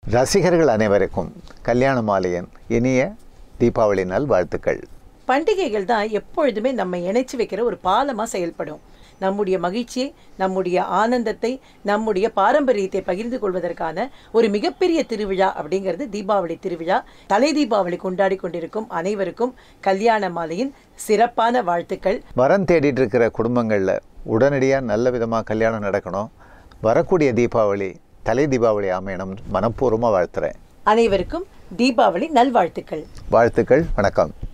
ரசிகர்கள் அனைவருக்கும் கல்யாண மாலையின் இனிய தீபாவளி நல் வாழ்த்துக்கள் பண்டிகைகள் தான் எப்பொழுதுமே நம்ம இணைச்சு வைக்கிற ஒரு பாலமா செயல்படும் நம்முடைய மகிழ்ச்சியை நம்முடைய ஆனந்தத்தை நம்முடைய பாரம்பரியத்தை பகிர்ந்து கொள்வதற்கான ஒரு மிகப்பெரிய திருவிழா அப்படிங்கிறது தீபாவளி திருவிழா தலை தீபாவளி கொண்டாடி கொண்டிருக்கும் அனைவருக்கும் கல்யாண மாலையின் சிறப்பான வாழ்த்துக்கள் வரன் தேடிட்டு இருக்கிற குடும்பங்களில் உடனடியாக நல்ல விதமாக கல்யாணம் நடக்கணும் வரக்கூடிய தீபாவளி தலை தீபாவளி அமையணும் மனப்பூர்வமாக வாழ்த்துறேன் அனைவருக்கும் தீபாவளி நல்வாழ்த்துக்கள் வாழ்த்துக்கள் வணக்கம்